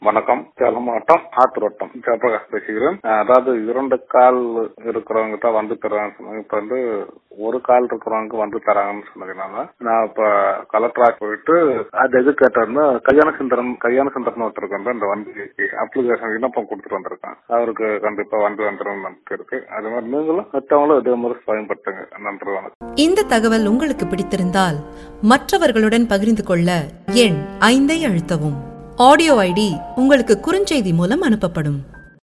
வணக்கம் சேலம் மாவட்டம் ஆத்தூர் வட்டம் ஜெயபிரகாஷ் பேசுகிறேன் அஹ் அதாவது இரண்டு கால் இருக்கிறவங்க தான் வந்து தராங்கன்னு சொன்னாங்க இப்ப வந்து ஒரு கால் இருக்கிறவங்க வந்து தராங்கன்னு சொன்னதுனால நான் இப்ப கலெக்டர் ஆஃபீஸ் போயிட்டு அது எது கேட்டேன்னா கல்யாண சுந்தரம் கல்யாண சுந்தரம் ஒருத்தருக்கு வந்து அந்த வண்டிக்கு அப்ளிகேஷன் விண்ணப்பம் கொடுத்துட்டு வந்திருக்கேன் அவருக்கு கண்டிப்பா வண்டி வந்துடும் நம்பிக்கை இருக்கு அது மாதிரி நீங்களும் மற்றவங்களும் இதே மாதிரி பயன்படுத்துங்க நன்றி வணக்கம் இந்த தகவல் உங்களுக்கு பிடித்திருந்தால் மற்றவர்களுடன் பகிர்ந்து கொள்ள எண் ஐந்தை அழுத்தவும் ஆடியோ ஐடி உங்களுக்கு குறுஞ்செய்தி மூலம் அனுப்பப்படும்